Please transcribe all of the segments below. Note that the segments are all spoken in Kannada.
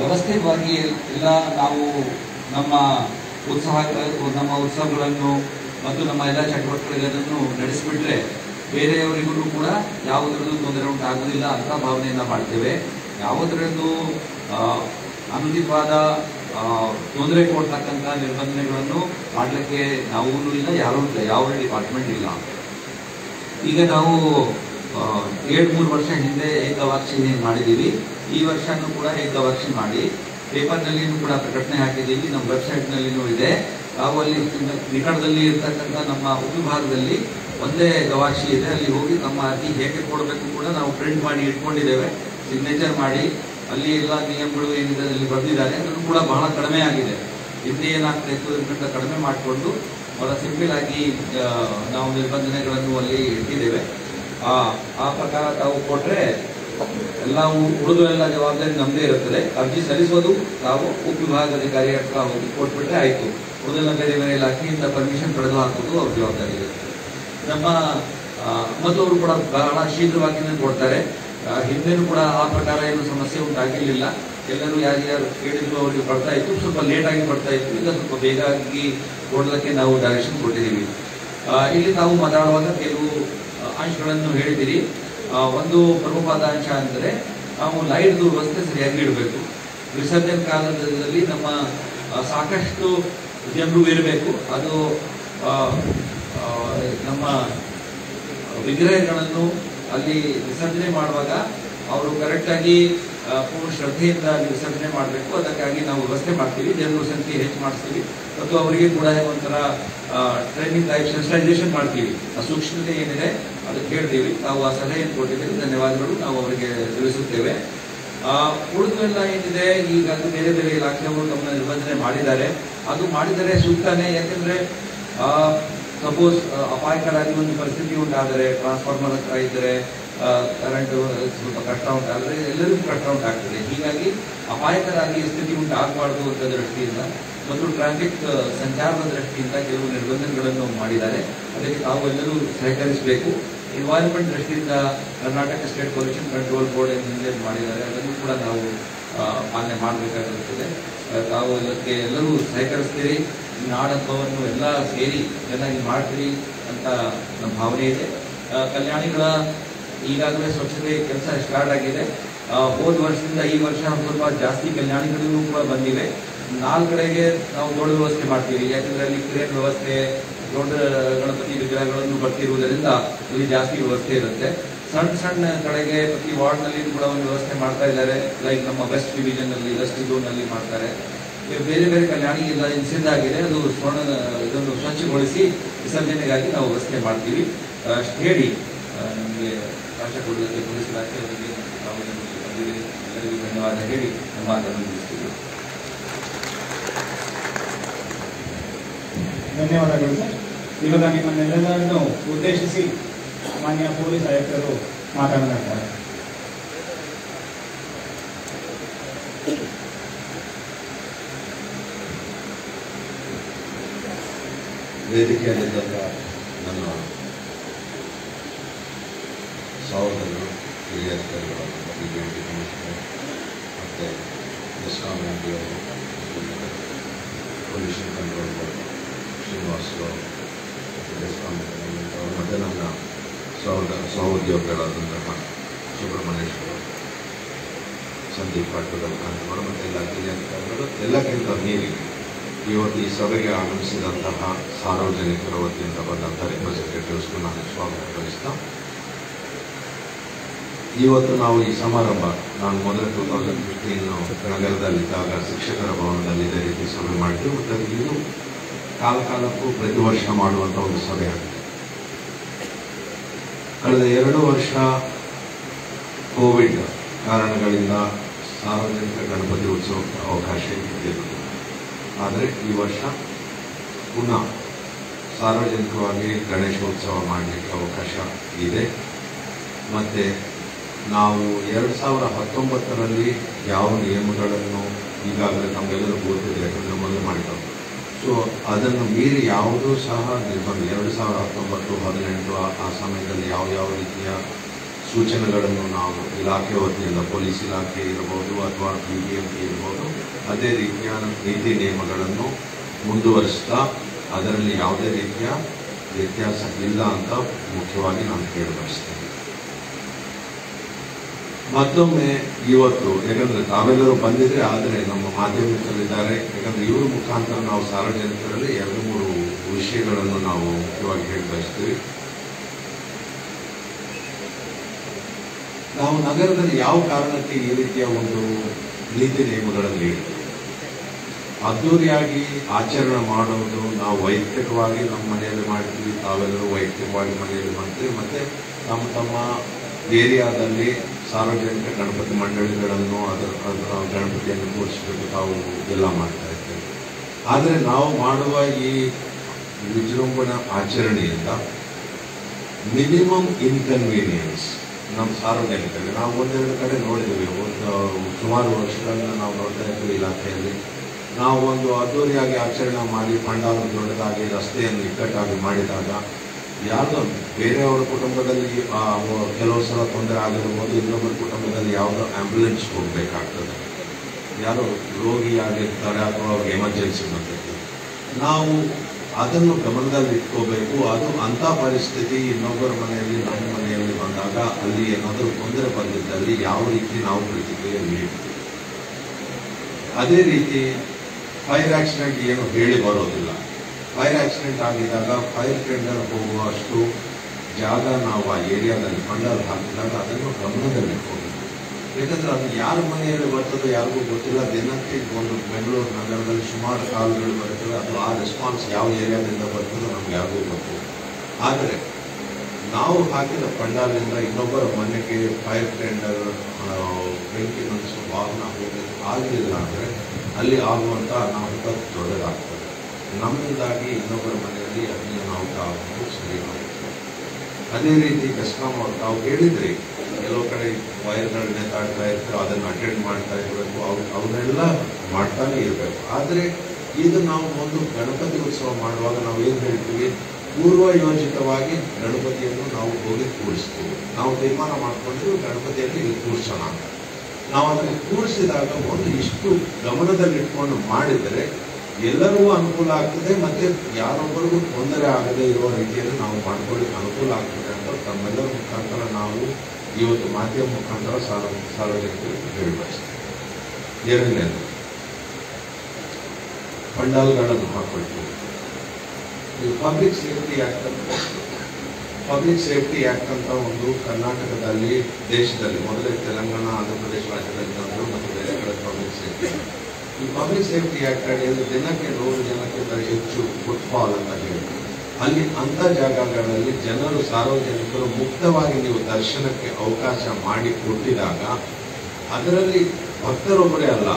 ವ್ಯವಸ್ಥಿತವಾಗಿ ಎಲ್ಲ ನಾವು ನಮ್ಮ ಉತ್ಸಾಹ ನಮ್ಮ ಉತ್ಸವಗಳನ್ನು ಮತ್ತು ನಮ್ಮ ಎಲ್ಲ ಚಟುವಟಿಕೆಗಳನ್ನು ನಡೆಸಿಬಿಟ್ರೆ ಬೇರೆಯವರಿಗೂ ಕೂಡ ಯಾವುದರದ್ದು ತೊಂದರೆ ಉಂಟಾಗುವುದಿಲ್ಲ ಅಂತ ಭಾವನೆಯಿಂದ ಮಾಡ್ತೇವೆ ಯಾವುದರದ್ದು ಆ, ಅನುಚಿತವಾದ ಆ, ತೊಂದರೆ ಕೊಡ್ತಕ್ಕಂಥ ನಿರ್ಬಂಧನೆಗಳನ್ನು ಮಾಡಲಿಕ್ಕೆ ನಾವು ಇಲ್ಲ ಯಾರೂ ಇಲ್ಲ ಯಾವ ಡಿಪಾರ್ಟ್ಮೆಂಟ್ ಇಲ್ಲ ಈಗ ನಾವು ಎರಡು ಮೂರು ವರ್ಷ ಹಿಂದೆ ಏಕವಾಕ್ಷಿ ಮಾಡಿದ್ದೀವಿ ಈ ವರ್ಷನೂ ಕೂಡ ಏಕವಾಕ್ಷಿ ಮಾಡಿ ಪೇಪರ್ನಲ್ಲಿನೂ ಕೂಡ ಪ್ರಕಟಣೆ ಹಾಕಿದ್ದೀವಿ ನಮ್ಮ ವೆಬ್ಸೈಟ್ನಲ್ಲಿನೂ ಇದೆ ನಾವು ಅಲ್ಲಿ ನಿಕಟದಲ್ಲಿ ಇರ್ತಕ್ಕಂಥ ನಮ್ಮ ಉಪವಿಭಾಗದಲ್ಲಿ ಒಂದೇ ಗವಾಕ್ಷಿ ಇದೆ ಅಲ್ಲಿ ಹೋಗಿ ನಮ್ಮ ಅರ್ಜಿ ಹೇಗೆ ಕೊಡಬೇಕು ಕೂಡ ನಾವು ಪ್ರಿಂಟ್ ಮಾಡಿ ಇಟ್ಕೊಂಡಿದ್ದೇವೆ ಸಿಗ್ನೇಚರ್ ಮಾಡಿ ಅಲ್ಲಿ ಎಲ್ಲ ನಿಯಮಗಳು ಏನಿದೆ ಅಲ್ಲಿ ಬರೆದಿದ್ದಾರೆ ಅದನ್ನು ಕೂಡ ಬಹಳ ಕಡಿಮೆ ಆಗಿದೆ ಹಿಂದೆ ಏನಾಗ್ತಾ ಇತ್ತು ಅದಕ್ಕಿಂತ ಕಡಿಮೆ ಮಾಡಿಕೊಂಡು ಬಹಳ ಸಿಂಪಲ್ ಆಗಿ ಆ, ನಾವು ನಿಬಂಧನೆಗಳನ್ನು ಅಲ್ಲಿ ಇಟ್ಟಿದ್ದೇವೆ ಆ ಆ ಪ್ರಕಾರ ತಾವು ಕೊಟ್ರೆ ಎಲ್ಲ ಉ- ಉಳಿದು ಎಲ್ಲ ಜವಾಬ್ದಾರಿ ನಮ್ಮದೇ ಇರುತ್ತದೆ ಅರ್ಜಿ ಸಲ್ಲಿಸೋದು ತಾವು ಉಪವಿಭಾಗಾಧಿಕಾರಿ ಹತ್ರ ಹೋಗಿ ಕೊಟ್ಬಿಟ್ರೆ ಆಯ್ತು ಉಳಿದೆಲ್ಲ ಬೇರೆ ಬೇರೆ ಇಲಾಖೆಯಿಂದ ಪರ್ಮಿಷನ್ ಪಡೆದು ಹಾಕೋದು ಅವ್ರ ಜವಾಬ್ದಾರಿ ಇರುತ್ತೆ ನಮ್ಮ ಆ, ಮತ್ತು ಅವರು ಕೂಡ ಬಹಳ ಶೀಘ್ರವಾಗಿನೇ ಕೊಡ್ತಾರೆ ಆ, ಹಿಂದೆನೂ ಕೂಡ ಆ ಪ್ರಕಾರ ಏನು ಸಮಸ್ಯೆ ಉಂಟಾಗಿರ್ಲಿಲ್ಲ ಎಲ್ಲರೂ ಯಾರ್ಯಾರು ಕೇಳಿದ್ರು ಅವರಿಗೆ ಬರ್ತಾ ಇತ್ತು ಸ್ವಲ್ಪ ಲೇಟ್ ಆಗಿ ಬರ್ತಾ ಇತ್ತು ಈಗ ಸ್ವಲ್ಪ ಬೇಗ ಆಗಿ ಕೊಡಲಿಕ್ಕೆ ನಾವು ಡೈರೆಕ್ಷನ್ ಕೊಟ್ಟಿದ್ದೀವಿ ಆ, ಇಲ್ಲಿ ನಾವು ಮಾತಾಡುವಾಗ ಕೆಲವು ಆ, ಅಂಶಗಳನ್ನು ಹೇಳಿದ್ದೀರಿ ಆ, ಒಂದು ಪ್ರಮುಖವಾದ ಅಂಶ ಅಂದರೆ ನಾವು ಲೈಟ್ ವ್ಯವಸ್ಥೆ ಸರಿಯಾಗಿ ಇಡಬೇಕು ವಿಸರ್ಜನೆ ಕಾಲದಲ್ಲಿ ನಮ್ಮ ಆ, ಸಾಕಷ್ಟು ಜನರು ಇರಬೇಕು ಅದು ಆ, ಆ, ನಮ್ಮ ವಿಗ್ರಹಗಳನ್ನು ಅಲ್ಲಿ ವಿಸರ್ಜನೆ ಮಾಡುವಾಗ ಅವರು ಕರೆಕ್ಟಾಗಿ ಪೂರ್ಣ ಶ್ರದ್ಧೆಯಿಂದ ಅಲ್ಲಿ ವಿಸರ್ಜನೆ ಮಾಡಬೇಕು ಅದಕ್ಕಾಗಿ ನಾವು ವ್ಯವಸ್ಥೆ ಮಾಡ್ತೀವಿ ಜನರ ಸಂಖ್ಯೆ ಹೆಚ್ಚು ಮಾಡಿಸ್ತೀವಿ ಮತ್ತು ಅವರಿಗೆ ಕೂಡ ಒಂಥರ ಟ್ರೈನಿಂಗ್ ಟೈಪ್ ಸೆನ್ಸಿಟೈಸೇಷನ್ ಮಾಡ್ತೀವಿ ಆ ಸೂಕ್ಷ್ಮತೆ ಏನಿದೆ ಅದಕ್ಕೆ ಹೇಳ್ತೀವಿ ನಾವು ಆ ಸಲಹೆಯನ್ನು ಕೊಟ್ಟಿದ್ದೀವಿ ಧನ್ಯವಾದಗಳು ನಾವು ಅವರಿಗೆ ತಿಳಿಸುತ್ತೇವೆ ಆ, ಉಳಿದೆಲ್ಲ ಏನಿದೆ ಈಗ ಅದು ಬೇರೆ ಬೇರೆ ಇಲಾಖೆಯವರು ತಮ್ಮ ನಿಬಂಧನೆ ಮಾಡಿದ್ದಾರೆ ಅದು ಮಾಡಿದರೆ ಸೂಕ್ತನೇ ಯಾಕೆಂದ್ರೆ ಸಪೋಸ್ ಅಪಾಯಕರಾಗಿ ಒಂದು ಪರಿಸ್ಥಿತಿ ಉಂಟಾದರೆ ಟ್ರಾನ್ಸ್ಫಾರ್ಮರ್ ಹತ್ರ ಇದ್ದರೆ ಕರೆಂಟ್ ಸ್ವಲ್ಪ ಕಷ್ಟ ಉಂಟಾದರೆ ಎಲ್ಲರಿಗೂ ಕಷ್ಟ ಉಂಟಾಗ್ತದೆ ಹೀಗಾಗಿ ಅಪಾಯಕರಾಗಿ ಸ್ಥಿತಿ ಉಂಟಾಗಬಾರ್ದು ಅಂತ ದೃಷ್ಟಿಯಿಂದ ಮತ್ತು ಟ್ರಾಫಿಕ್ ಸಂಚಾರದ ದೃಷ್ಟಿಯಿಂದ ಕೆಲವು ನಿರ್ಬಂಧಗಳನ್ನು ಮಾಡಿದ್ದಾರೆ ಅದಕ್ಕೆ ತಾವು ಎಲ್ಲರೂ ಸಹಕರಿಸಬೇಕು ಎನ್ವೈರನ್ಮೆಂಟ್ ದೃಷ್ಟಿಯಿಂದ Karnataka state pollution control board ಏನು ಹಿಂದೆ ಮಾಡಿದ್ದಾರೆ ಅದನ್ನು ಕೂಡ ನಾವು ಆ, ಮಾನ್ಯ ಮಾಡಬೇಕಾಗಿರುತ್ತದೆ ಆ, ತಾವು ಇದಕ್ಕೆ ಎಲ್ಲರೂ ಸಹಕರಿಸ್ತೀರಿ ಈ ನಾಡಹಬ್ಬವನ್ನು ಎಲ್ಲ ಸೇರಿ ಚೆನ್ನಾಗಿ ಮಾಡ್ತೀರಿ ಅಂತ ನಮ್ಮ ಭಾವನೆ ಇದೆ ಆ, ಕಲ್ಯಾಣಿಗಳ ಈಗಾಗಲೇ ಸ್ವಚ್ಛತೆ ಕೆಲಸ ಸ್ಟಾರ್ಟ್ ಆಗಿದೆ ಆ, ಹೋದ ವರ್ಷದಿಂದ ಈ ವರ್ಷ ಒಂದ್ ಸ್ವಲ್ಪ ಜಾಸ್ತಿ ಕಲ್ಯಾಣಿಗಳಿಗೂ ಕೂಡ ಬಂದಿವೆ ನಾಲ್ಕು ಕಡೆಗೆ ನಾವು ದೊಡ್ಡ ವ್ಯವಸ್ಥೆ ಮಾಡ್ತೀವಿ ಯಾಕಂದ್ರೆ ಅಲ್ಲಿ ಕ್ರೇನ್ ವ್ಯವಸ್ಥೆ ದೊಡ್ಡ ಗಣಪತಿ ವಿಗ್ರಹಗಳನ್ನು ಬರ್ತಿರುವುದರಿಂದ ಇಲ್ಲಿ ಜಾಸ್ತಿ ವ್ಯವಸ್ಥೆ ಇರುತ್ತೆ ಸಣ್ಣ ಸಣ್ಣ ಕಡೆಗೆ ಪ್ರತಿ ವಾರ್ಡ್ನಲ್ಲಿ ಕೂಡ ಒಂದು ವ್ಯವಸ್ಥೆ ಮಾಡ್ತಾ ಇದ್ದಾರೆ ಲೈಕ್ ನಮ್ಮ ವೆಸ್ಟ್ ಡಿವಿಷನ್ ಅಲ್ಲಿ ವೆಸ್ಟ್ ಝೋನ್ ಅಲ್ಲಿ ಮಾಡ್ತಾರೆ ಬೇರೆ ಬೇರೆ ಕಲ್ಯಾಣಿ ಎಲ್ಲ ಇನ್ಸಿಡ್ ಆಗಿದೆ ಅದು ಸ್ವರ್ಣ ಇದನ್ನು ಸ್ವಚ್ಛಗೊಳಿಸಿ ವಿಸರ್ಜನೆಗಾಗಿ ನಾವು ವ್ಯವಸ್ಥೆ ಮಾಡ್ತೀವಿ ಆ, ಅಷ್ಟು ಹೇಳಿ ಆ, ನಮಗೆ ಅವಕಾಶ ಕೊಡಲಿಕ್ಕೆ ಪೊಲೀಸ್ ಇಲಾಖೆಯವರಿಗೆ ನಾವು ಇದನ್ನು ಬಂದಿದ್ದೀರಿ. ಎಲ್ಲರಿಗೂ ಧನ್ಯವಾದ ಹೇಳಿ ನಮ್ಮ ಮಾತನ್ನು ಮುಗಿಸ್ತೀವಿ ಧನ್ಯವಾದಗಳು ಸರ್ ಇವಾಗ ನಿಮ್ಮನ್ನೆಲ್ಲರನ್ನು ಉದ್ದೇಶಿಸಿ ಮಾನ್ಯ ಪೊಲೀಸ್ ಆಯುಕ್ತರು ಮಾತನಾಡ್ತಾರೆ ವೇದಿಕೆಯಲ್ಲಿದ್ದಂಥ ನನ್ನ ಸಹೋದರರು ಹಿರಿಯ ಅಧಿಕಾರಿಗಳು ಬಿ ಜೆ ಪಿ ಕಮಿಷನರ್ ಮತ್ತು ಡಿಸ್ಕಾಮ್ ಎಂ ಪಿ ಅವರು ಪೊಲ್ಯೂಷನ್ ಕಂಟ್ರೋಲ್ ಬೋರ್ಡ್ ಶ್ರೀನಿವಾಸರಾವ್ ಮತ್ತು ಡಿಸ್ಕಾಮ್ ಅವರು ಮತ್ತು ನನ್ನ ಸಹೋದರ ಸಹೋದ್ಯೋಗಿಗಳಾದಂತಹ ಸುಬ್ರಹ್ಮಣ್ಯೇಶ್ವರ ಸಂದೀಪ್ ಪಾಟೀಲ್ ಅವರು ಮತ್ತು ಎಲ್ಲ ಹಿರಿಯ ಅಧಿಕಾರಿಗಳು ಎಲ್ಲಕ್ಕಿಂತ ಮೀರಿ ಇವತ್ತು ಈ ಸಭೆಗೆ ಆಗಮಿಸಿದಂತಹ ಸಾರ್ವಜನಿಕರ ವತಿಯಿಂದ ಬಂದಂಥ ರಿಪ್ರೆಸೆಂಟೇಟಿವ್ಸ್ಗೂ ನಾನು ಸ್ವಾಗತ ಬಯಸ್ತಾ ಇವತ್ತು ನಾವು ಈ ಸಮಾರಂಭ ನಾನು ಮೊದಲ ಟೂ ತೌಸಂಡ್ ಫಿಫ್ಟೀನ್ ನಗರದಲ್ಲಿದ್ದಾಗ ಶಿಕ್ಷಕರ ಭವನದಲ್ಲಿ ಇದೇ ರೀತಿ ಸಭೆ ಮಾಡಿದ್ದು ಮತ್ತು ಅದು ಇನ್ನೂ ಕಾಲ ಕಾಲಕ್ಕೂ ಪ್ರತಿ ವರ್ಷ ಮಾಡುವಂಥ ಒಂದು ಸಭೆ ಆಗಿದೆ ಕಳೆದ ಎರಡು ವರ್ಷ ಕೋವಿಡ್ ಕಾರಣಗಳಿಂದ ಸಾರ್ವಜನಿಕ ಗಣಪತಿ ಉತ್ಸವಕ್ಕೆ ಅವಕಾಶ ಇದ್ದಿರಲಿಲ್ಲ ಆದರೆ ಈ ವರ್ಷ ಪುನಃ ಸಾರ್ವಜನಿಕವಾಗಿ ಗಣೇಶೋತ್ಸವ ಮಾಡಲಿಕ್ಕೆ ಅವಕಾಶ ಇದೆ ಮತ್ತು ನಾವು ಎರಡು ಸಾವಿರ ಹತ್ತೊಂಬತ್ತರಲ್ಲಿ ಯಾವ ನಿಯಮಗಳನ್ನು ಈಗಾಗಲೇ ನಮಗೆಲ್ಲರೂ ಗೊತ್ತಿದೆ ಯಾಕಂದರೆ ಮೊದಲು ಮಾಡಿಕೊಂಡು ಸೊ ಅದನ್ನು ಮೀರಿ ಯಾವುದೂ ಸಹ ನಿರ್ಬಂಧ ಎರಡು ಸಾವಿರ ಹತ್ತೊಂಬತ್ತು ಹದಿನೆಂಟು ಆ- ಆ ಸಮಯದಲ್ಲಿ ಯಾವ ಯಾವ ರೀತಿಯ ಸೂಚನೆಗಳನ್ನು ನಾವು ಇಲಾಖೆ ವತಿಯಿಂದ ಪೊಲೀಸ್ ಇಲಾಖೆ ಇರಬಹುದು ಅಥವಾ ಬಿ ಬಿ ಎಂ ಪಿ ಇರ್ಬೋದು ಅದೇ ರೀತಿಯ ನೀತಿ ನಿಯಮಗಳನ್ನು ಮುಂದುವರಿಸ್ತಾ ಅದರಲ್ಲಿ ಯಾವುದೇ ರೀತಿಯ ವ್ಯತ್ಯಾಸ ಇಲ್ಲ ಅಂತ ಮುಖ್ಯವಾಗಿ ನಾನು ಕೇಳಿ ಬಯಸ್ತೇನೆ ಮತ್ತೊಮ್ಮೆ ಇವತ್ತು ಯಾಕಂದ್ರೆ ತಾವೆಲ್ಲರೂ ಬಂದಿದ್ರೆ ಆದರೆ ನಮ್ಮ ಮಾಧ್ಯಮಿಕರಿದ್ದಾರೆ ಯಾಕಂದ್ರೆ ಇವ್ರ ಮುಖಾಂತರ ನಾವು ಸಾರ್ವಜನಿಕರಲ್ಲಿ ಎರಡು ಮೂರು ವಿಷಯಗಳನ್ನು ನಾವು ಮುಖ್ಯವಾಗಿ ಹೇಳಿ ಬಯಸ್ತೀವಿ ನಾವು ನಗರದಲ್ಲಿ ಯಾವ ಕಾರಣಕ್ಕೆ ಈ ರೀತಿಯ ಒಂದು ನೀತಿ ನಿಯಮಗಳನ್ನು ನೀಡಿದ್ದೇವೆ ಅದ್ದೂರಿಯಾಗಿ ಆಚರಣೆ ಮಾಡೋದು ನಾವು ವೈಯಕ್ತಿಕವಾಗಿ ನಮ್ಮ ಮನೆಯಲ್ಲಿ ಮಾಡ್ತೀವಿ ತಾವೆಲ್ಲರೂ ವೈಯಕ್ತಿಕವಾಗಿ ಮನೆಯಲ್ಲಿ ಮಾಡ್ತೀವಿ ಮತ್ತೆ ತಮ್ಮ ತಮ್ಮ ಏರಿಯಾದಲ್ಲಿ ಸಾರ್ವಜನಿಕ ಗಣಪತಿ ಮಂಡಳಿಗಳನ್ನು ಅದರ ಅದರ ಗಣಪತಿಯನ್ನು ಕೂರಿಸ್ಬಿಟ್ಟು ತಾವು ಎಲ್ಲ ಮಾಡ್ತಾ ಇದ್ದೇವೆ ಆದರೆ ನಾವು ಮಾಡುವ ಈ ವಿಜೃಂಭಣಾ ಆಚರಣೆಯಿಂದ ಮಿನಿಮಮ್ ಇನ್ಕನ್ವೀನಿಯನ್ಸ್ ನಮ್ಮ ಸಾರ್ವಜನಿಕರಿಗೆ ನಾವು ಒಂದೆರಡು ಕಡೆ ನೋಡಿದ್ದೀವಿ ಒಂದು ಸುಮಾರು ವರ್ಷಗಳಿಂದ ನಾವು ನೋಡ್ತಾ ಇದ್ದೀವಿ ಇಲಾಖೆಯಲ್ಲಿ ನಾವು ಒಂದು ಅದ್ದೂರಿಯಾಗಿ ಆಚರಣೆ ಮಾಡಿ ಪಂಡಾಲ ದೊಡ್ಡದಾಗಿ ರಸ್ತೆಯನ್ನು ಇಕ್ಕಟ್ಟಾಗಿ ಮಾಡಿದಾಗ ಯಾರೋ ಬೇರೆಯವರ ಕುಟುಂಬದಲ್ಲಿ ಆ, ಅವ- ಕೆಲವು ಸಲ ತೊಂದರೆ ಆಗಿರ್ಬೋದು ಇನ್ನೊಬ್ಬರ ಕುಟುಂಬದಲ್ಲಿ ಯಾವುದೋ ಆಂಬ್ಯುಲೆನ್ಸ್ ಹೋಗಬೇಕಾಗ್ತದೆ ಯಾರೋ ರೋಗಿಯಾಗಿರ್ತಾರೆ ಅಥವಾ ಅವ್ರಿಗೆ ಎಮರ್ಜೆನ್ಸಿ ಬರ್ತೈತಿ ನಾವು ಅದನ್ನು ಗಮನದಲ್ಲಿ ಇಟ್ಕೋಬೇಕು ಅದು ಅಂಥ ಪರಿಸ್ಥಿತಿ ಇನ್ನೊಬ್ಬರ ಮನೆಯಲ್ಲಿ ನಮ್ಮ ಮನೆಯಲ್ಲಿ ಬಂದಾಗ ಅಲ್ಲಿ ಏನಾದರೂ ತೊಂದರೆ ಬಂದಿದ್ದಲ್ಲಿ ಯಾವ ರೀತಿ ನಾವು ಪ್ರತಿಕ್ರಿಯೆ ನೀಡ್ತೀವಿ ಅದೇ ರೀತಿ ಫೈರ್ ಆಕ್ಸಿಡೆಂಟ್ ಏನು ಹೇಳಿ ಬರೋದಿಲ್ಲ ಫೈರ್ ಆಕ್ಸಿಡೆಂಟ್ ಆಗಿದಾಗ ಫೈರ್ ಟೆಂಡರ್ ಹೋಗುವಷ್ಟು ಜಾಗ ನಾವು ಆ ಏರಿಯಾದಲ್ಲಿ ಫಂಡಲ್ ಹಾಕಿದಾಗ ಅದನ್ನು ಗಮನದಲ್ಲಿ ಇಟ್ಕೋಬೇಕು ಯಾಕಂದ್ರೆ ಅದು ಯಾರ ಮನೆಯಲ್ಲಿ ಬರ್ತದೋ ಯಾರಿಗೂ ಗೊತ್ತಿಲ್ಲ ದಿನಕ್ಕೆ ಒಂದು ಬೆಂಗಳೂರು ನಗರದಲ್ಲಿ ಸುಮಾರು ಕಾಲುಗಳು ಬರ್ತವೆ ಅದು ಆ ರೆಸ್ಪಾನ್ಸ್ ಯಾವ ಏರಿಯಾದಿಂದ ಬರ್ತದೋ ನಮ್ಗೆ ಯಾರಿಗೂ ಗೊತ್ತಿಲ್ಲ ಆದರೆ ನಾವು ಹಾಕಿದ ಪಂಡಾಲಿಂದ ಇನ್ನೊಬ್ಬರ ಮನೆಗೆ ಫೈರ್ ಟೆಂಡರ್ ಬೆಂಕಿ ನಂದಿಸುವ ವಾಹನ ಹೋಗಲಿಕ್ಕೆ ಆಗಲಿಲ್ಲ ಅಂದರೆ ಅಲ್ಲಿ ಆಗುವಂಥ ಅನಾಹುತ ದೊಡ್ಡದಾಗ್ತದೆ ನಮ್ಮಿಂದಾಗಿ ಇನ್ನೊಬ್ಬರ ಮನೆಯಲ್ಲಿ ಅಗ್ನಿ ಅನಾಹುತ ಆಗುವುದು ಸರಿ ಆಗುತ್ತೆ ಅದೇ ರೀತಿ ಬೆಸ್ಕಾಂ ಅವ್ರು ತಾವು ಹೇಳಿದ್ರಿ ಕೆಲವು ಕಡೆ ವೈರ್ಗಳು ನೇತಾಡ್ತಾ ಇರ್ತವೆ ಅದನ್ನು ಅಟೆಂಡ್ ಮಾಡ್ತಾ ಇರಬೇಕು ಅವು ಅವನ್ನೆಲ್ಲ ಮಾಡ್ತಾನೆ ಇರಬೇಕು ಆದರೆ ಇದು ನಾವು ಒಂದು ಗಣಪತಿ ಉತ್ಸವ ಮಾಡುವಾಗ ನಾವು ಏನು ಹೇಳ್ತೀವಿ ಪೂರ್ವ ಯೋಜಿತವಾಗಿ ಗಣಪತಿಯನ್ನು ನಾವು ಹೋಗಿ ಕೂಡಿಸ್ತೀವಿ ನಾವು ತೀರ್ಮಾನ ಮಾಡ್ಕೊಂಡು ಗಣಪತಿಯಲ್ಲಿ ಇಲ್ಲಿ ಕೂರಿಸೋಣ ಅಂತ ನಾವು ಅದನ್ನು ಕೂಡಿಸಿದಾಗ ಒಂದು ಇಷ್ಟು ಗಮನದಲ್ಲಿಟ್ಕೊಂಡು ಮಾಡಿದರೆ ಎಲ್ಲರಿಗೂ ಅನುಕೂಲ ಆಗ್ತದೆ ಮತ್ತೆ ಯಾರೊಬ್ಬರಿಗೂ ತೊಂದರೆ ಆಗದೇ ಇರುವ ರೀತಿಯಲ್ಲಿ ನಾವು ಮಾಡ್ಕೊಳ್ಳಿಕ್ಕೆ ಅನುಕೂಲ ಆಗ್ತದೆ ಅಂತ ತಮ್ಮೆಲ್ಲರ ಮುಖಾಂತರ ನಾವು ಇವತ್ತು ಮಾಧ್ಯಮ ಮುಖಾಂತರ ಸಾರ್ವ ಸಾರ್ವಜನಿಕರಿಗೆ ಹೇಳಿ ಬಯಸ್ತೇವೆ ಎರಡನೇದು ಪಂಡಾಲ್ಗಳನ್ನು ಹಾಕೊಳ್ತೀವಿ ಈ ಪಬ್ಲಿಕ್ ಸೇಫ್ಟಿ ಆಕ್ಟ್ ಅಂತ ಪಬ್ಲಿಕ್ ಸೇಫ್ಟಿ ಆಕ್ಟ್ ಅಂತ ಒಂದು ಕರ್ನಾಟಕದಲ್ಲಿ ದೇಶದಲ್ಲಿ ಮೊದಲೇ ತೆಲಂಗಾಣ ಆಂಧ್ರ ಪ್ರದೇಶ ರಾಜ್ಯದಲ್ಲಿ ತಂದರು ಮತ್ತು ಬೇರೆ ಕಡೆ ಪಬ್ಲಿಕ್ ಸೇಫ್ಟಿ ಈ ಪಬ್ಲಿಕ್ ಸೇಫ್ಟಿ ಆಕ್ಟ್ ಅಡಿಯಲ್ಲಿ ದಿನಕ್ಕೆ ನೂರು ಜನಕ್ಕಿಂತ ಹೆಚ್ಚು ಫುಟ್ಫಾಲ್ ಅಂತ ಹೇಳಿ ಅಲ್ಲಿ ಅಂಥ ಜಾಗಗಳಲ್ಲಿ ಜನರು ಸಾರ್ವಜನಿಕರು ಮುಕ್ತವಾಗಿ ನೀವು ದರ್ಶನಕ್ಕೆ ಅವಕಾಶ ಮಾಡಿ ಕೊಟ್ಟಿದಾಗ ಅದರಲ್ಲಿ ಭಕ್ತರೊಬ್ಬರೇ ಅಲ್ಲ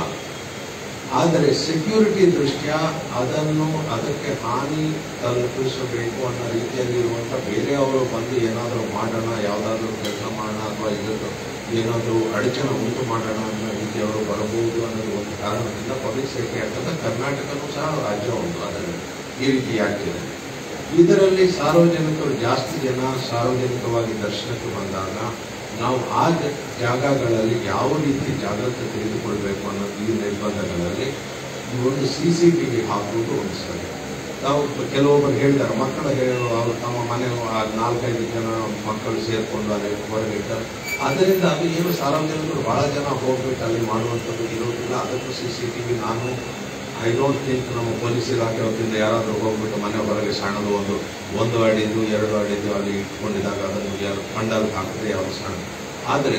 ಆದರೆ ಸೆಕ್ಯೂರಿಟಿ ದೃಷ್ಟ್ಯಾ ಅದನ್ನು ಅದಕ್ಕೆ ಹಾನಿ ತಲುಪಿಸಬೇಕು ಅನ್ನೋ ರೀತಿಯಲ್ಲಿ ಇರುವಂಥ ಬೇರೆಯವರು ಬಂದು ಏನಾದರೂ ಮಾಡೋಣ ಯಾವುದಾದ್ರೂ ಕೆಲಸ ಮಾಡೋಣ ಅಥವಾ ಇದನ್ನು ಏನಾದರೂ ಅಡಚಣೆ ಉಂಟು ಮಾಡೋಣ ಅನ್ನೋ ರೀತಿಯವರು ಬರಬಹುದು ಅನ್ನೋದು ಒಂದು ಕಾರಣದಿಂದ ಪಬ್ಲಿಕ್ ಸೇಫ್ಟಿ ಆಕ್ಟ್ ಅಂತ ಕರ್ನಾಟಕನೂ ಸಹ ರಾಜ್ಯ ಒಂದು ಅದರಲ್ಲಿ ಈ ರೀತಿ ಆಗ್ತಿದೆ ಇದರಲ್ಲಿ ಸಾರ್ವಜನಿಕರು ಜಾಸ್ತಿ ಜನ ಸಾರ್ವಜನಿಕವಾಗಿ ದರ್ಶನಕ್ಕೆ ಬಂದಾಗ ನಾವು ಆ ಜ- ಜಾಗಗಳಲ್ಲಿ ಯಾವ ರೀತಿ ಜಾಗ್ರತೆ ತೆಗೆದುಕೊಳ್ಬೇಕು ಅನ್ನೋದು ಈ ನಿರ್ಬಂಧಗಳಲ್ಲಿ ಈ ಒಂದು ಸಿ ಸಿ ಟಿ ವಿ ಹಾಕುವುದು ಒಂದು ಸರಿ ನಾವು ಕೆಲವೊಬ್ಬರು ಹೇಳ್ತಾರೆ ಮಕ್ಕಳು ಹೇಳೋ ಅವರು ತಮ್ಮ ಮನೆ ಆ ನಾಲ್ಕೈದು ಜನ ಮಕ್ಕಳು ಸೇರಿಕೊಂಡು ಅಲ್ಲಿ ಹೊರಗೆ ಇರ್ತಾರೆ ಅದರಿಂದ ಅದು ಏನು ಸಾರ್ವಜನಿಕರು ಬಹಳ ಜನ ಹೋಗ್ಬಿಟ್ಟು ಅಲ್ಲಿ ಮಾಡುವಂಥದ್ದು ಇರೋದಿಲ್ಲ ಅದಕ್ಕೂ ಸಿ ಸಿ ಟಿ ವಿ ನಾನು ಐ ಡೋಂಟ್ ಥಿಂಕ್ ನಮ್ಮ ಪೊಲೀಸ್ ಇಲಾಖೆ ವತಿಯಿಂದ ಯಾರಾದರೂ ಹೋಗ್ಬಿಟ್ಟು ಮನೆ ಹೊರಗೆ ಸಣ್ಣದು ಒಂದು ಒಂದು ಅಡಿದು ಎರಡು ಅಡಿದು ಅಲ್ಲಿ ಇಟ್ಕೊಂಡಿದ್ದಾಗ ಅದನ್ನು ಯಾರು ಫಂಡಲ್ಲಿ ಹಾಕಿದ್ರೆ ಯಾರು ಸಣ್ಣ ಆದರೆ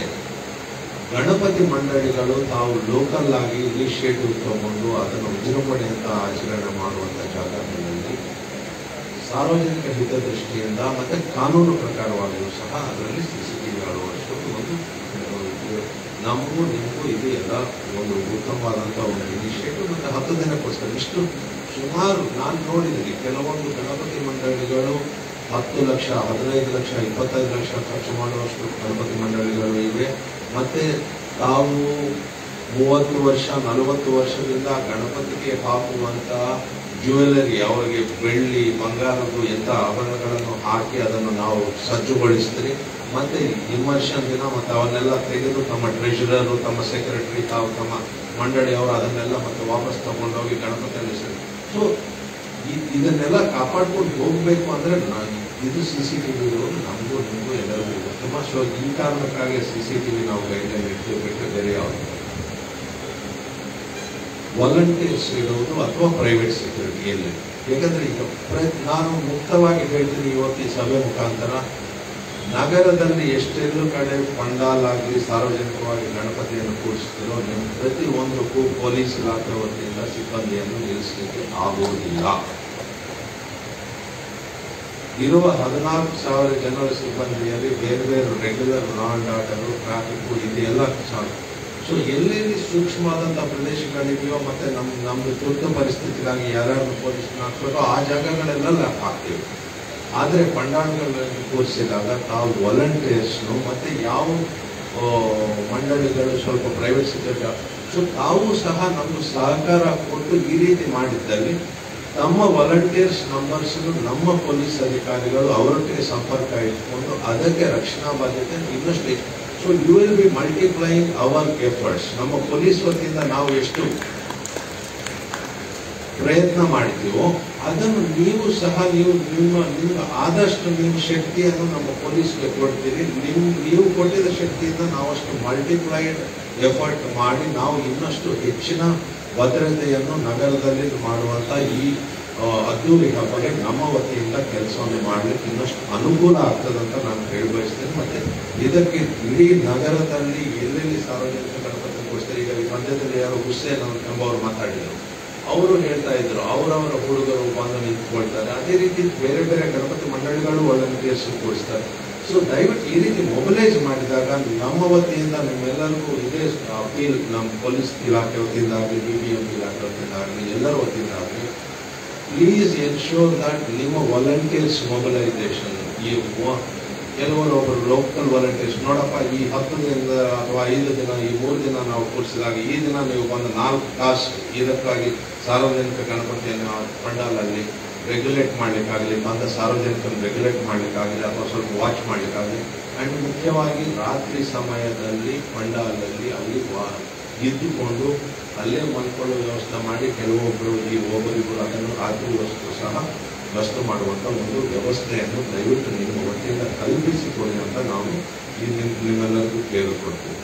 ಗಣಪತಿ ಮಂಡಳಿಗಳು ತಾವು ಲೋಕಲ್ ಆಗಿ ಇನಿಷಿಯೇಟಿವ್ ತಗೊಂಡು ಅದನ್ನು ವಿಜೃಂಭಣೆಯಿಂದ ಆಚರಣೆ ಮಾಡುವಂಥ ಜಾಗಗಳಲ್ಲಿ ಸಾರ್ವಜನಿಕ ಹಿತದೃಷ್ಟಿಯಿಂದ ಮತ್ತೆ ಕಾನೂನು ಪ್ರಕಾರವಾಗಿಯೂ ಸಹ ಅದರಲ್ಲಿ ಸಿ ಸಿ ಟಿ ವಿ ಅಳವಡಿಸೋದು ಒಂದು ಆ, ನಮಗೂ ನಿಮಗೂ ಇದು ಎಲ್ಲ ಒಂದು ಉತ್ತಮವಾದಂಥ ಒಂದು ಇನಿಷಿಯೇಟಿವ್ ಮತ್ತು ಹತ್ತು ದಿನಕ್ಕೋಸ್ಕರ ಇಷ್ಟು ಸುಮಾರು ನಾನು ನೋಡಿದ್ದೀನಿ ಕೆಲವೊಂದು ಗಣಪತಿ ಮಂಡಳಿಗಳು ಹತ್ತು ಲಕ್ಷ ಹದಿನೈದು ಲಕ್ಷ ಇಪ್ಪತ್ತೈದು ಲಕ್ಷ ಖರ್ಚು ಮಾಡುವಷ್ಟು ಗಣಪತಿ ಮಂಡಳಿಗಳು ಇವೆ ಮತ್ತೆ ತಾವು ಮೂವತ್ತು ವರ್ಷ ನಲವತ್ತು ವರ್ಷದಿಂದ ಗಣಪತಿಗೆ ಹಾಕುವಂತ ಜ್ಯುವೆಲರಿ ಅವರಿಗೆ ಬೆಳ್ಳಿ ಬಂಗಾರದ್ದು ಎಂಥ ಆಭರಣಗಳನ್ನು ಹಾಕಿ ಅದನ್ನು ನಾವು ಸಜ್ಜುಗೊಳಿಸ್ತೀರಿ ಮತ್ತೆ ಇಮರ್ಷನ್ ದಿನ ಮತ್ತೆ ಅವನ್ನೆಲ್ಲ ತೆಗೆದು ತಮ್ಮ ಟ್ರೆಷರರು ತಮ್ಮ ಸೆಕ್ರೆಟರಿ ತಾವು ತಮ್ಮ ಮಂಡಳಿಯವರು ಅದನ್ನೆಲ್ಲ ಮತ್ತೆ ವಾಪಸ್ ತಗೊಂಡೋಗಿ ಗಣಪತಿ ವಿಸರ್ಜನೆ ಸೊ ಇದನ್ನೆಲ್ಲ ಕಾಪಾಡ್ಕೊಂಡು ಹೋಗ್ಬೇಕು ಅಂದ್ರೆ ನಾ- ಇದು ಸಿ ಸಿ ಟಿ ವಿ ನಮಗೂ ನಿಮಗೂ ಎಲ್ಲರಿಗೂ ಉತ್ತಮ ಸೊ ಈ ಕಾರಣಕ್ಕಾಗಿ ಸಿ ಸಿ ಟಿ ವಿ ನಾವು ಗೈಡ್ಲೈನ್ ಇಡ್ತೀವಿ ಬಿಟ್ಟರೆ ಬೇರೆ ಯಾವುದು ವಾಲಂಟಿಯರ್ಸ್ ಇರೋದು ಅಥವಾ ಪ್ರೈವೇಟ್ ಸೆಕ್ಯೂರಿಟಿಯಲ್ಲಿ ಯಾಕಂದ್ರೆ ಈಗ ಪ್ರ- ನಾನು ಮುಕ್ತವಾಗಿ ಹೇಳ್ತೀನಿ ಇವತ್ತು ಈ ಸಭೆ ಮುಖಾಂತರ ನಗರದಲ್ಲಿ ಎಷ್ಟೆಲ್ಲೂ ಕಡೆ ಪಂಡಾಲ್ ಆಗಲಿ ಸಾರ್ವಜನಿಕವಾಗಿ ಗಣಪತಿಯನ್ನು ಕೂಡಿಸ್ತಿರೋ ನಿಮ್ಮ ಪ್ರತಿ ಒಂದಕ್ಕೂ ಪೊಲೀಸ್ ಇಲಾಖೆ ವತಿಯಿಂದ ಸಿಬ್ಬಂದಿಯನ್ನು ನಿಲ್ಲಿಸಲಿಕ್ಕೆ ಆಗುವುದಿಲ್ಲ ಇರುವ ಹದಿನಾಲ್ಕು ಸಾವಿರ ಜನರ ಸಿಬ್ಬಂದಿಯಲ್ಲಿ ಬೇರೆ ಬೇರೆ regular law and order traffic ಇದೆಲ್ಲ ಸೊ ಎಲ್ಲೆಲ್ಲಿ ಸೂಕ್ಷ್ಮವಾದಂಥ ಪ್ರದೇಶಗಳಿವೆಯೋ ಮತ್ತೆ ನಮ್ಮ ನಮ್ಮ ತುರ್ತು ಪರಿಸ್ಥಿತಿಗಾಗಿ ಯಾರ್ಯಾರು ಪೊಲೀಸ್ ಹಾಕ್ಬೇಕೋ ಆ ಜಾಗಗಳೆಲ್ಲ ಲಾಕ್ ಹಾಕ್ತೀವಿ ಆದರೆ ಪಂಡಾಂಗಗಳನ್ನು ಕೂರಿಸಿದಾಗ ತಾವು ವಾಲಂಟಿಯರ್ಸ್ನು ಮತ್ತೆ ಯಾವ ಆ, ಮಂಡಳಿಗಳು ಸ್ವಲ್ಪ ಪ್ರೈವೇಟ್ ಸೆಕ್ಟರ್ ಸೊ ತಾವು ಸಹ ನಮ್ಮ ಸಹಕಾರ ಕೊಟ್ಟು ಈ ರೀತಿ ಮಾಡಿದ್ದಲ್ಲಿ ತಮ್ಮ ವಾಲಂಟಿಯರ್ಸ್ ನಂಬರ್ಸ್ ನಮ್ಮ ಪೊಲೀಸ್ ಅಧಿಕಾರಿಗಳು ಅವರೊಟ್ಟಿಗೆ ಸಂಪರ್ಕ ಇಟ್ಕೊಂಡು ಅದಕ್ಕೆ ರಕ್ಷಣಾ ಬಾಧ್ಯತೆ ಇನ್ನಷ್ಟು so you will be multiplying our efforts ನಮ್ಮ ಪೊಲೀಸ್ ವತಿಯಿಂದ ನಾವು ಎಷ್ಟು ಪ್ರಯತ್ನ ಮಾಡ್ತೀವೋ ಅದನ್ನು ನೀವು ಸಹ ನೀವು ನಿಮ್ಮ ನಿಮ್ಮ ಆದಷ್ಟು ನಿಮ್ಮ ಶಕ್ತಿಯನ್ನು ನಮ್ಮ ಪೊಲೀಸ್ಗೆ ಕೊಡ್ತೀರಿ ನಿಮ್ ನೀವು ಕೊಟ್ಟಿದ್ದ ಶಕ್ತಿಯಿಂದ ನಾವಷ್ಟು ಮಲ್ಟಿಪ್ಲೈಡ್ ಎಫರ್ಟ್ ಮಾಡಿ ನಾವು ಇನ್ನಷ್ಟು ಹೆಚ್ಚಿನ ಭದ್ರತೆಯನ್ನು ನಗರದಲ್ಲಿ ಮಾಡುವಂತ ಈ ಆ, ಅದ್ದೂರಿ ಹಬ್ಬಗೆ ನಮ್ಮ ವತಿಯಿಂದ ಕೆಲಸವನ್ನು ಮಾಡಲಿಕ್ಕೆ ಇನ್ನಷ್ಟು ಅನುಕೂಲ ಆಗ್ತದಂತ ನಾನು ಹೇಳಿ ಬಯಸ್ತೇನೆ ಮತ್ತೆ ಇದಕ್ಕೆ ಇಡೀ ನಗರದಲ್ಲಿ ಎಲ್ಲೆಲ್ಲಿ ಸಾರ್ವಜನಿಕ ಗಣಪತಿ ಕೂಡಿಸ್ತಾರೆ ಈಗ ಈ ಮಧ್ಯದಲ್ಲಿ ಯಾರೋ ಹುಸೇನ್ ಎಂಬವರು ಮಾತಾಡಿದರು ಅವರು ಹೇಳ್ತಾ ಇದ್ರು ಅವರವರ ಹುಡುಗರು ಬಂದು ನಿಂತ್ಕೊಳ್ತಾರೆ ಅದೇ ರೀತಿ ಬೇರೆ ಬೇರೆ ಗಣಪತಿ ಮಂಡಳಿಗಳು ವಾಲಂಟಿಯರ್ಸ್ ಕೂಡಿಸ್ತಾರೆ ಸೊ ದಯವಿಟ್ಟು ಈ ರೀತಿ ಮೊಬಿಲೈಸ್ ಮಾಡಿದಾಗ ನಮ್ಮ ವತಿಯಿಂದ ನಿಮ್ಮೆಲ್ಲರಿಗೂ ಇದೇ ಅಪೀಲ್ ನಮ್ಮ ಪೊಲೀಸ್ ಇಲಾಖೆ ವತಿಯಿಂದ ಆಗಲಿ ಬಿ ಬಿ ಎಂ ಇಲಾಖೆ ವತಿಯಿಂದ ಆಗಲಿ ಎಲ್ಲರ ವತಿಯಿಂದ ಆಗಲಿ ಪ್ಲೀಸ್ ಎನ್ಶೋರ್ ದಟ್ ನಿಮ್ಮ ವಾಲಂಟಿಯರ್ಸ್ ಮೊಬಿಲೈಸೇಷನ್ ಈ ವ- ಕೆಲವರು ಒಬ್ಬರು ಲೋಕಲ್ ವಾಲಂಟಿಯರ್ಸ್ ನೋಡಪ್ಪ ಈ ಹತ್ತು ದಿನದ ಅಥವಾ ಐದು ದಿನ ಈ ಮೂರು ದಿನ ನಾವು ಕೂರಿಸಿದಾಗ ಈ ದಿನ ನೀವು ಬಂದು ನಾಲ್ಕು ತಾಸು ಇದಕ್ಕಾಗಿ ಸಾರ್ವಜನಿಕ ಗಣಪತಿಯನ್ನು ಪಂಡಾಲಲ್ಲಿ ರೆಗ್ಯುಲೇಟ್ ಮಾಡ್ಲಿಕ್ಕಾಗಲಿ ಬಂದ ಸಾರ್ವಜನಿಕರನ್ನು ರೆಗ್ಯುಲೇಟ್ ಮಾಡ್ಲಿಕ್ಕಾಗಲಿ ಅಥವಾ ಸ್ವಲ್ಪ ವಾಚ್ ಮಾಡ್ಲಿಕ್ಕಾಗಲಿ ಅಂಡ್ ಮುಖ್ಯವಾಗಿ ರಾತ್ರಿ ಸಮಯದಲ್ಲಿ ಪಂಡಾಲಲ್ಲಿ ಅಲ್ಲಿ ವಾ ಇದ್ದುಕೊಂಡು ಅಲ್ಲೇ ಮಲ್ಕೊಳ್ಳೋ ವ್ಯವಸ್ಥೆ ಮಾಡಿ ಕೆಲವೊಬ್ಬರು ಈ ಒಬ್ಬರಿಬ್ಬರು ಅದನ್ನು ರಾತ್ರಿ ವಸ್ತು ಸಹ ಗಸ್ತು ಮಾಡುವಂತ ಒಂದು ವ್ಯವಸ್ಥೆಯನ್ನು ದಯವಿಟ್ಟು ನಿಮ್ಮ ವತಿಯಿಂದ ಕಲ್ಪಿಸಿಕೊಡಿ ಅಂತ ನಾವು ಈ ನಿಮ್- ನಿಮ್ಮೆಲ್ಲರಿಗೂ ಕೇಳಿಕೊಡ್ತೀವಿ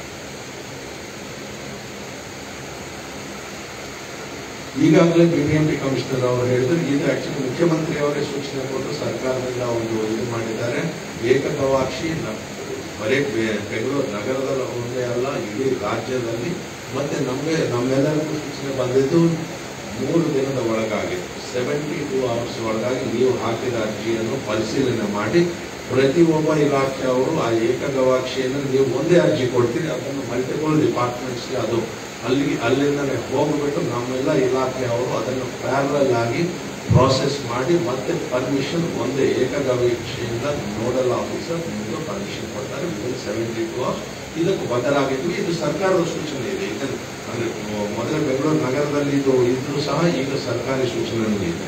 ಈಗಾಗಲೇ ಬಿಬಿಎಂಪಿ ಕಮಿಷನರ್ ಅವರು ಹೇಳಿದ್ರು ಇದು ಆಕ್ಚುಲಿ ಮುಖ್ಯಮಂತ್ರಿ ಅವರೇ ಸೂಚನೆ ಕೊಟ್ಟು ಸರ್ಕಾರದಿಂದ ಒಂದು ಇದು ಮಾಡಿದ್ದಾರೆ ಏಕಗವಾಕ್ಷಿ ನ- ಬರೀ ಬೆ- ಬೆಂಗಳೂರು ನಗರದಲ್ಲಿ ಒಂದೇ ಅಲ್ಲ ಇಡೀ ರಾಜ್ಯದಲ್ಲಿ ಮತ್ತೆ ನಮಗೆ ನಮ್ಮೆಲ್ಲರಿಗೂ ಸೂಚನೆ ಬಂದಿದ್ದು ಮೂರು ದಿನದ ಒಳಗಾಗಿ ಸೆವೆಂಟಿ ಟೂ ಅವರ್ಸ್ ಒಳಗಾಗಿ ನೀವು ಹಾಕಿದ ಅರ್ಜಿಯನ್ನು ಪರಿಶೀಲನೆ ಮಾಡಿ ಪ್ರತಿಯೊಬ್ಬ ಇಲಾಖೆಯವರು ಆ ಏಕಗವಾಕ್ಷಿಯನ್ನು ನೀವು ಒಂದೇ ಅರ್ಜಿ ಕೊಡ್ತೀರಿ ಅದನ್ನು ಮಲ್ಟಿಪಲ್ ಡಿಪಾರ್ಟ್ಮೆಂಟ್ಸ್ಗೆ ಅದು ಅಲ್ಲಿಗೆ ಅಲ್ಲಿಂದಲೇ ಹೋಗ್ಬಿಟ್ಟು ನಮ್ಮೆಲ್ಲ ಇಲಾಖೆಯವರು ಅದನ್ನು ಪ್ಯಾರಲ್ ಆಗಿ ಪ್ರಾಸೆಸ್ ಮಾಡಿ ಮತ್ತೆ ಪರ್ಮಿಷನ್ ಒಂದೇ ಏಕಗವಾಕ್ಷಿಯಿಂದ ನೋಡಲ್ ಆಫೀಸರ್ ನಿಮಗೆ ಪರ್ಮಿಷನ್ ಕೊಡ್ತಾರೆ ವಿದಿನ್ ಸೆವೆಂಟಿ ಟೂ ಅವರ್ಸ್ ಇದಕ್ಕೆ ಬದಲಾಗಿದ್ವಿ ಇದು ಸರ್ಕಾರದ ಸೂಚನೆ ಇದೆ ಇದನ್ನು ಅಂದ್ರೆ ಮೊದಲ ಬೆಂಗಳೂರು ನಗರದಲ್ಲಿ ಇದು ಇದ್ರೂ ಸಹ ಈಗ ಸರ್ಕಾರಿ ಸೂಚನೆ ಇದೆ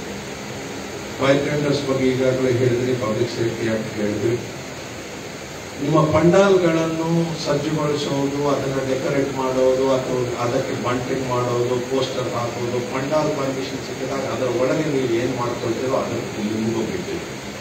ಫೈರ್ ಟೆಂಡರ್ಸ್ ಬಗ್ಗೆ ಈಗಾಗಲೇ ಹೇಳಿದ್ರಿ ಪಬ್ಲಿಕ್ ಸೇಫ್ಟಿ ಆಕ್ಟ್ ಹೇಳಿದ್ವಿ ನಿಮ್ಮ ಪಂಡಾಲ್ಗಳನ್ನು ಸಜ್ಜುಗೊಳಿಸೋದು ಅದನ್ನು ಡೆಕೋರೇಟ್ ಮಾಡೋದು ಅಥವಾ ಅದಕ್ಕೆ ಬಂಟಿಂಗ್ ಮಾಡೋದು ಪೋಸ್ಟರ್ ಹಾಕೋದು ಪಂಡಾಲ್ ಪರ್ಮಿಷನ್ ಸಿಕ್ಕಿದಾಗ ಅದರ ಒಳಗೆ ನೀವು ಏನು ಮಾಡ್ಕೊಳ್ತೀರೋ ಅದನ್ನು ನಿಮಗೂ ಬಿಟ್ಟಿದೆ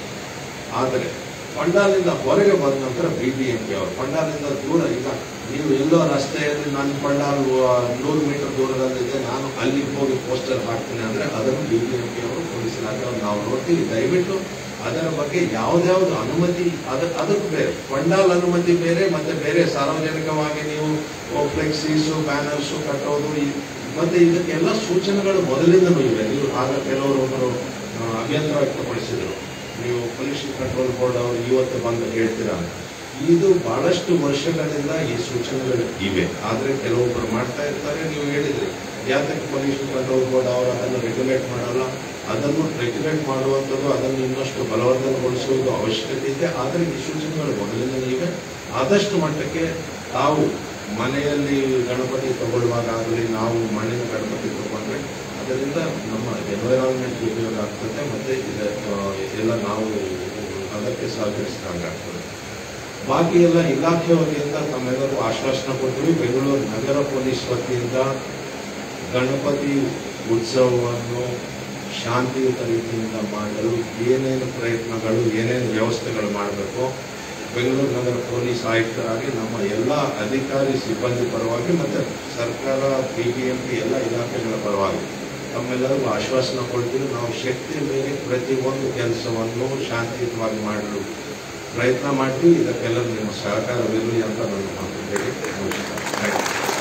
ಆದರೆ ಪಂಡಾಲಿಂದ ಹೊರಗೆ ಬಂದ ನಂತರ ಬಿ ಬಿ ಎಂ ಪಿ ಅವರು ಪಂಡಾಲಿಂದ ದೂರ ಈಗ ನೀವು ಎಲ್ಲೋ ರಸ್ತೆಯಲ್ಲಿ ನನ್ನ ಪಂಡಾಲ್ ನೂರು ಮೀಟರ್ ದೂರದಲ್ಲಿದೆ ನಾನು ಅಲ್ಲಿಗೆ ಹೋಗಿ ಪೋಸ್ಟರ್ ಹಾಕ್ತೀನಿ ಅಂದ್ರೆ ಅದನ್ನು ಬಿ ಬಿ ಎಂ ಪಿ ಅವರು ಪೊಲೀಸ್ ಇಲಾಖೆ ನಾವು ನೋಡ್ತೀವಿ ದಯವಿಟ್ಟು ಅದರ ಬಗ್ಗೆ ಯಾವ್ದ್ಯಾವ್ದು ಅನುಮತಿ ಅದ ಅದಕ್ಕೆ ಬೇರೆ ಪಂಡಾಲ್ ಅನುಮತಿ ಬೇರೆ ಮತ್ತೆ ಬೇರೆ ಸಾರ್ವಜನಿಕವಾಗಿ ನೀವು ಫ್ಲೆಕ್ಸೀಸು ಬ್ಯಾನರ್ಸು ಕಟ್ಟೋದು ಈ- ಮತ್ತೆ ಇದಕ್ಕೆಲ್ಲ ಸೂಚನೆಗಳು ಮೊದಲಿಂದನೂ ಇವೆ ನೀವು ಆಗ ಕೆಲವರು ಒಬ್ಬರು ಆ, ಅಭ್ಯಂತರ ವ್ಯಕ್ತಪಡಿಸಿದರು ನೀವು ಪೊಲ್ಯೂಷನ್ ಕಂಟ್ರೋಲ್ ಬೋರ್ಡ್ ಅವರು ಇವತ್ತು ಬಂದು ಹೇಳ್ತೀರಾ ಅಂತ. ಇದು ಬಹಳಷ್ಟು ವರ್ಷಗಳಿಂದ ಈ ಸೂಚನೆಗಳು ಇವೆ ಆದ್ರೆ ಕೆಲವೊಬ್ಬರು ಮಾಡ್ತಾ ಇರ್ತಾರೆ ನೀವು ಹೇಳಿದ್ರಿ ಯಾತಕ್ಕೆ ಪೊಲ್ಯೂಷನ್ ಕಂಟ್ರೋಲ್ ಬೋರ್ಡ್ ಅವರು ಅದನ್ನು ರೆಗ್ಯುಲೇಟ್ ಮಾಡಲ್ಲ ಅದನ್ನು ರೆಗ್ಯುಲೇಟ್ ಮಾಡುವಂಥದ್ದು ಅದನ್ನು ಇನ್ನಷ್ಟು ಬಲವರ್ಧನೆಗೊಳಿಸುವುದು ಅವಶ್ಯಕತೆ ಇದೆ ಆದರೆ ಈ ಸೂಚನೆಗಳು ಮೊದಲಿಂದಲೇ ಇವೆ ಆದಷ್ಟು ಮಟ್ಟಕ್ಕೆ ತಾವು ಮನೆಯಲ್ಲಿ ಗಣಪತಿ ತಗೊಳ್ಳುವಾಗ ಆಗಲಿ ನಾವು ಮಣ್ಣಿನ ಗಣಪತಿ ತಗೊಂಡ್ರೆ ಅದರಿಂದ ನಮ್ಮ ಎನ್ವೈರಾನ್ಮೆಂಟ್ ಉಪಯೋಗ ಆಗ್ತದೆ ಮತ್ತೆ ಇದ- ಆ, ಎಲ್ಲ ನಾವು ಅದಕ್ಕೆ ಸಹಕರಿಸಿದಂಗೆ ಆಗ್ತದೆ ಬಾಕಿ ಎಲ್ಲ ಇಲಾಖೆ ವತಿಯಿಂದ ತಮ್ಮೆಲ್ಲರೂ ಆಶ್ವಾಸನೆ ಕೊಡ್ತೀವಿ ಬೆಂಗಳೂರು ನಗರ ಪೊಲೀಸ್ ವತಿಯಿಂದ ಗಣಪತಿ ಉತ್ಸವವನ್ನು ಶಾಂತಿಯುತ ರೀತಿಯಿಂದ ಮಾಡಲು ಏನೇನು ಪ್ರಯತ್ನಗಳು ಏನೇನು ವ್ಯವಸ್ಥೆಗಳು ಮಾಡಬೇಕು ಬೆಂಗಳೂರು ನಗರ ಪೊಲೀಸ್ ಆಯುಕ್ತರಾಗಿ ನಮ್ಮ ಎಲ್ಲ ಅಧಿಕಾರಿ ಸಿಬ್ಬಂದಿ ಪರವಾಗಿ ಮತ್ತು ಸರ್ಕಾರ ಬಿ ಬಿ ಎಂ ಪಿ ಎಲ್ಲ ಇಲಾಖೆಗಳ ಪರವಾಗಿ ತಮ್ಮೆಲ್ಲರಿಗೂ ಆಶ್ವಾಸನೆ ಕೊಡ್ತೀವಿ ನಾವು ಶಕ್ತಿ ಮೇಲೆ ಪ್ರತಿಯೊಂದು ಕೆಲಸವನ್ನು ಶಾಂತಿಯುತವಾಗಿ ಮಾಡಲು ಪ್ರಯತ್ನ ಮಾಡ್ತೀವಿ ಇದಕ್ಕೆಲ್ಲರೂ ನಿಮ್ಮ ಸಹಕಾರವಿರಲಿ ಅಂತ ನಾನು ಮಾತು ಹೇಳಿ ಮುಗಿಸ್ತೀನಿ. Thank you.